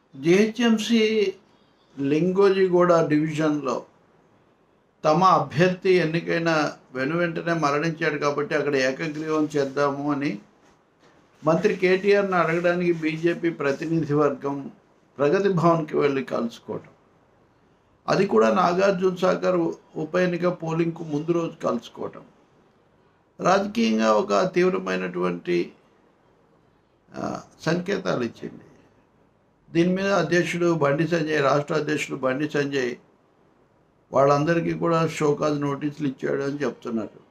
GHMC Lingojiguda డివిజన్లో తమ అభ్యర్థి ఎన్నికైన వెను వెంటనే మరణించాడు కాబట్టి అక్కడ ఏకగ్రీవం చేద్దాము అని మంత్రి కేటీఆర్ని అడగడానికి బీజేపీ ప్రతినిధి వర్గం ప్రగతి భవన్కి వెళ్ళి కలుసుకోవటం అది కూడా నాగార్జున సాగర్ ఉప ఎన్నిక పోలింగ్కు ముందు రోజు కలుసుకోవటం రాజకీయంగా ఒక తీవ్రమైనటువంటి ఆ, సంకేతాలు ఇచ్చింది దీని మీద అధ్యక్షుడు బండి సంజయ్ రాష్ట్ర అధ్యక్షుడు బండి సంజయ్ వాళ్ళందరికీ కూడా షోకాజ్ నోటీసులు ఇచ్చాడు అని చెప్తున్నారు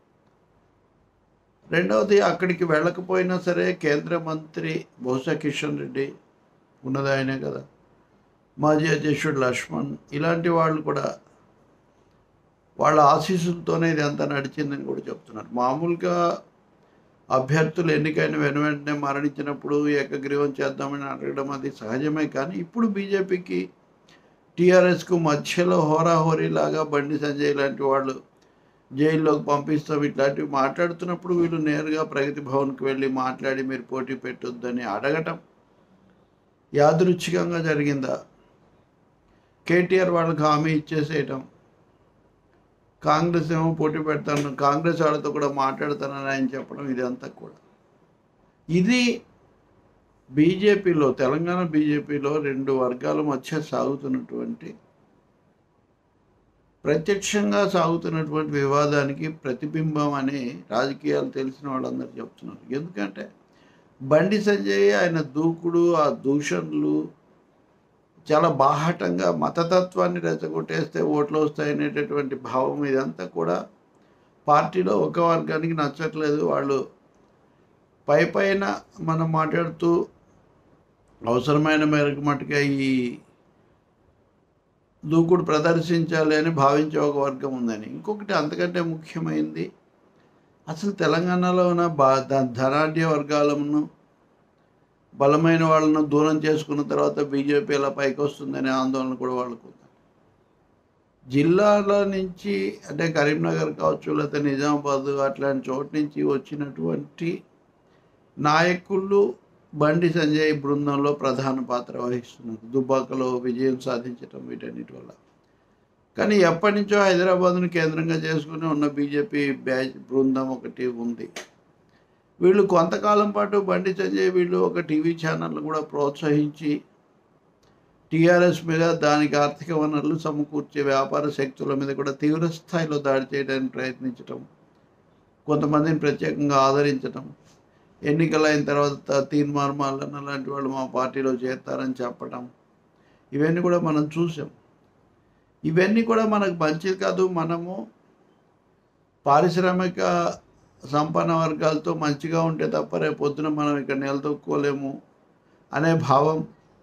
రెండవది అక్కడికి వెళ్ళకపోయినా సరే కేంద్ర మంత్రి బహుశా కిషన్ రెడ్డి ఉన్నది ఆయనే కదా మాజీ అధ్యక్షుడు లక్ష్మణ్ ఇలాంటి వాళ్ళు కూడా వాళ్ళ ఆశీస్సులతోనే ఇది అంతా నడిచిందని కూడా చెప్తున్నారు మామూలుగా అభ్యర్థులు ఎన్నికైన వెను వెంటనే మరణించినప్పుడు ఏకగ్రీవం చేద్దామని అడగడం అది సహజమే కానీ ఇప్పుడు బీజేపీకి టీఆర్ఎస్కు మధ్యలో హోరాహోరీలాగా బండి సంజయ్ లాంటి వాళ్ళు జైల్లోకి పంపిస్తాం ఇట్లాంటివి మాట్లాడుతున్నప్పుడు వీళ్ళు నేరుగా ప్రగతి భవన్కి వెళ్ళి మాట్లాడి మీరు పోటీ పెట్టొద్దని అడగటం యాదృచ్ఛికంగా జరిగిందా కేటీఆర్ వాళ్ళకి హామీ ఇచ్చేసేయటం కాంగ్రెస్ ఏమో పోటీ పెడతాను కాంగ్రెస్ వాళ్ళతో కూడా మాట్లాడతానని ఆయన చెప్పడం ఇదంతా కూడా ఇది బీజేపీలో తెలంగాణ బీజేపీలో రెండు వర్గాల మధ్య సాగుతున్నటువంటి ప్రత్యక్షంగా సాగుతున్నటువంటి వివాదానికి ప్రతిబింబం అని రాజకీయాలు తెలిసిన వాళ్ళందరూ చెప్తున్నారు ఎందుకంటే బండి సంజయ్ ఆయన దూకుడు ఆ దూషణలు చాలా బాహటంగా మతతత్వాన్ని రెచ్చగొట్టేస్తే ఓట్లు వస్తాయనేటటువంటి భావం ఇదంతా కూడా పార్టీలో ఒక వర్గానికి నచ్చట్లేదు వాళ్ళు పై పైన మనం మాట్లాడుతూ అవసరమైన మేరకు మటుగా ఈ దూకుడు ప్రదర్శించాలి అని భావించే ఒక వర్గం ఉందని ఇంకొకటి అంతకంటే ముఖ్యమైనది అసలు తెలంగాణలో ఉన్న బా ధ- ధనాఢ్య వర్గాలను బలమైన వాళ్ళను దూరం చేసుకున్న తర్వాత బీజేపీ ఎలా పైకి వస్తుందనే ఆందోళన కూడా వాళ్ళకు ఉంది జిల్లాల నుంచి అంటే కరీంనగర్ కావచ్చు లేకపోతే నిజామాబాద్ అట్లాంటి చోటు నుంచి వచ్చినటువంటి నాయకులు బండి సంజయ్ బృందంలో ప్రధాన పాత్ర వహిస్తున్నారు దుబ్బాకలో విజయం సాధించడం వీటన్నిటి వల్ల కానీ ఎప్పటి నుంచో హైదరాబాద్ను కేంద్రంగా చేసుకుని ఉన్న బీజేపీ బ్యాచ్ బృందం ఒకటి ఉంది వీళ్ళు కొంతకాలం పాటు బండి సంజయ్ వీళ్ళు ఒక టీవీ ఛానల్ కూడా ప్రోత్సహించి టీఆర్ఎస్ మీద దానికి ఆర్థిక వనరులు సమకూర్చే వ్యాపార శక్తుల మీద కూడా తీవ్ర స్థాయిలో దాడి చేయడానికి ప్రయత్నించటం కొంతమందిని ప్రత్యేకంగా ఆదరించటం ఎన్నికలైన తర్వాత తీర్మార్మాలన్న లాంటి వాళ్ళు మా పార్టీలో చేస్తారని చెప్పటం ఇవన్నీ కూడా మనం చూసాం ఇవన్నీ కూడా మనకు మంచిది కాదు మనము పారిశ్రామిక సంపన్న వర్గాలతో మంచిగా ఉంటే తప్ప రేపు పొద్దున మనం ఇక్కడ నిలదొక్కోలేము అనే భావం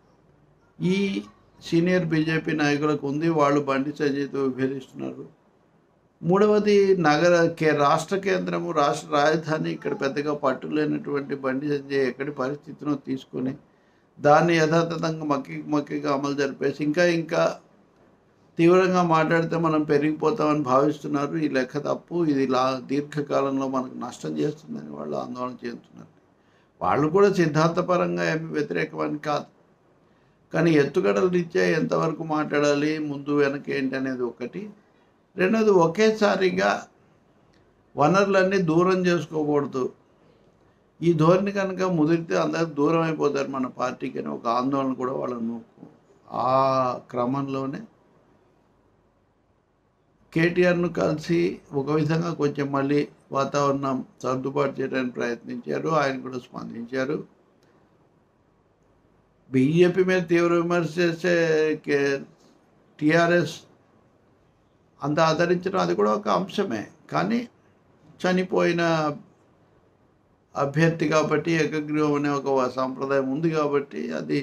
ఈ సీనియర్ బీజేపీ నాయకులకు ఉంది వాళ్ళు బండి సంజయ్తో విభేదిస్తున్నారు మూడవది నగర కే రాష్ట్ర కేంద్రము రాష్ట్ర రాజధాని ఇక్కడ పెద్దగా పట్టు లేనటువంటి బండి సంజయ్ ఎక్కడి పరిస్థితినో తీసుకొని దాన్ని యథాతథంగా మక్కి మక్కిగా అమలు జరిపేసి ఇంకా ఇంకా తీవ్రంగా మాట్లాడితే మనం పెరిగిపోతామని భావిస్తున్నారు ఈ లెక్క తప్పు ఇది లా దీర్ఘకాలంలో మనకు నష్టం చేస్తుందని వాళ్ళు ఆందోళన చెందుతున్నారు వాళ్ళు కూడా సిద్ధాంతపరంగా ఏమి వ్యతిరేకమని కాదు కానీ ఎత్తుగడల రీత్యా ఎంతవరకు మాట్లాడాలి ముందు వెనక ఏంటి అనేది ఒకటి రెండోది ఒకేసారిగా వనరులన్నీ దూరం చేసుకోకూడదు ఈ ధోరణి కనుక ముదిరితే అందరు దూరం అయిపోతారు మన పార్టీకి అని ఒక ఆందోళన కూడా వాళ్ళను ఆ క్రమంలోనే కేటీఆర్ను కలిసి ఒక విధంగా కొంచెం మళ్ళీ వాతావరణం సర్దుబాటు చేయడానికి ప్రయత్నించారు ఆయన కూడా స్పందించారు బీజేపీ మీద తీవ్ర విమర్శ చేసే కే టీఆర్ఎస్ అంత ఆదరించడం అది కూడా ఒక అంశమే కానీ చనిపోయిన అభ్యర్థి కాబట్టి ఏకగ్రీవం అనే ఒక సాంప్రదాయం ఉంది కాబట్టి అది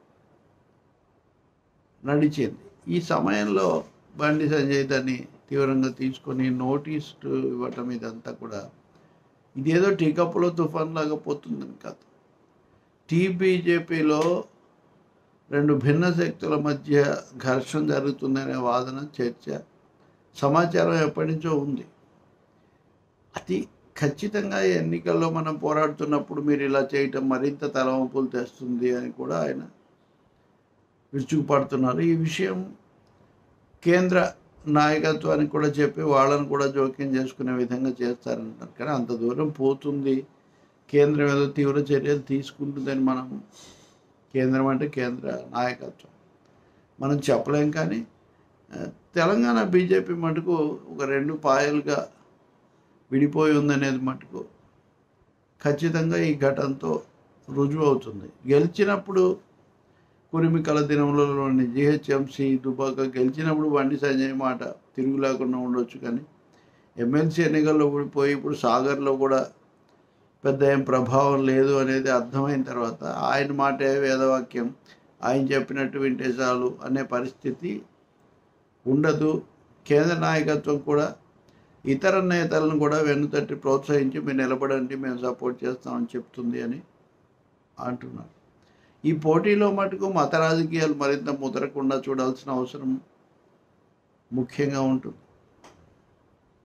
నడిచింది ఈ సమయంలో బండి సంజయ్ దాన్ని తీవ్రంగా తీసుకొని నోటీసులు ఇవ్వటం ఇదంతా కూడా ఇదేదో టీకప్పులో తుఫాన్ లాగా పోతుందని కాదు టీ బీజేపీలో రెండు భిన్న శక్తుల మధ్య ఘర్షణ జరుగుతుందనే వాదన చర్చ సమాచారం ఎప్పటి నుంచో ఉంది అది ఖచ్చితంగా ఎన్నికల్లో మనం పోరాడుతున్నప్పుడు మీరు ఇలా చేయటం మరింత తలవంపులు తెస్తుంది అని కూడా ఆయన విరుచుకుపడుతున్నారు ఈ విషయం కేంద్ర నాయకత్వానికి కూడా చెప్పి వాళ్ళని కూడా జోక్యం చేసుకునే విధంగా చేస్తారంటారు కానీ అంత దూరం పోతుంది కేంద్రం ఏదో తీవ్ర చర్యలు తీసుకుంటుందని మనం కేంద్రం అంటే కేంద్ర నాయకత్వం మనం చెప్పలేం కానీ ఆ, తెలంగాణ బీజేపీ మటుకు ఒక రెండు పాయలుగా విడిపోయి ఉందనేది మటుకు ఖచ్చితంగా ఈ ఘటనతో రుజువు అవుతుంది గెలిచినప్పుడు కురిమికల దినములలోని జిహెచ్ఎంసి దుబాక గెలిచినప్పుడు బండి సంజయ్ మాట తిరుగు లేకుండా ఉండొచ్చు కానీ ఎమ్మెల్సీ ఎన్నికల్లో ఓడిపోయి ఇప్పుడు సాగర్లో కూడా పెద్ద ఏం ప్రభావం లేదు అనేది అర్థమైన తర్వాత ఆయన మాటే వేదవాక్యం ఆయన చెప్పినట్టు వింటే చాలు అనే పరిస్థితి ఉండదు కేంద్ర నాయకత్వం కూడా ఇతర నేతలను కూడా వెన్నుతట్టి ప్రోత్సహించి మీరు నిలబడండి మేము సపోర్ట్ చేస్తామని చెప్తుంది అని అంటున్నారు ఈ పోటీలో మటుకు మత రాజకీయాలు మరింత ముదరకుండా చూడాల్సిన అవసరం ముఖ్యంగా ఉంటుంది